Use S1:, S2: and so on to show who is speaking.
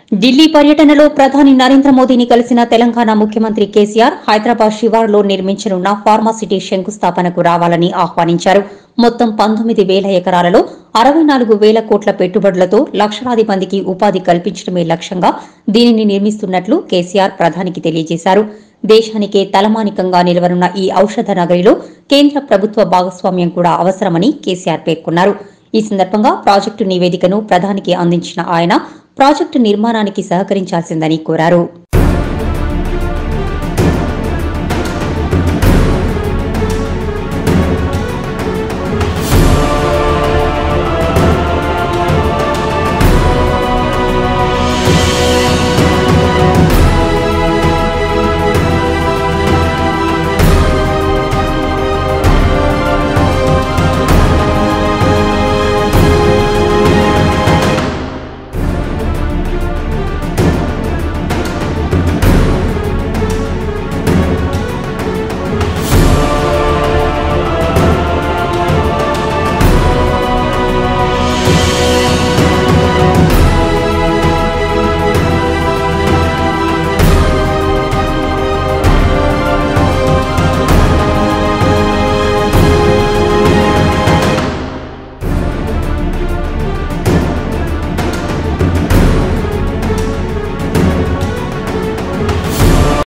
S1: ఢిల్లీ పర్యటనలో ప్రధాని నరేంద్ర మోదీని కలిసిన తెలంగాణ ముఖ్యమంత్రి కేసీఆర్ హైదరాబాద్ శివారులో నిర్మించనున్న ఫార్మాసిటీ శంకుస్థాపనకు రావాలని ఆహ్వానించారు మొత్తం పంతొమ్మిది వేల ఎకరాలలో అరవై నాలుగు వేల కోట్ల పెట్టుబడులతో లక్షలాది మందికి ఉపాధి కల్పించడమే లక్ష్యంగా దీనిని నిర్మిస్తున్నట్లు కేసీఆర్ ప్రధానికి తెలియజేశారు దేశానికే తలమానికంగా నిలవనున్న ఈ ఔషధ నగరిలో కేంద్ర ప్రభుత్వ భాగస్వామ్యం కూడా అవసరమని కేసీఆర్ పేర్కొన్నారు ఈ సందర్భంగా ప్రాజెక్టు నివేదికను ప్రధానికి అందించిన ఆయన ప్రాజెక్టు నిర్మాణానికి సహకరించాల్సిందని కోరారు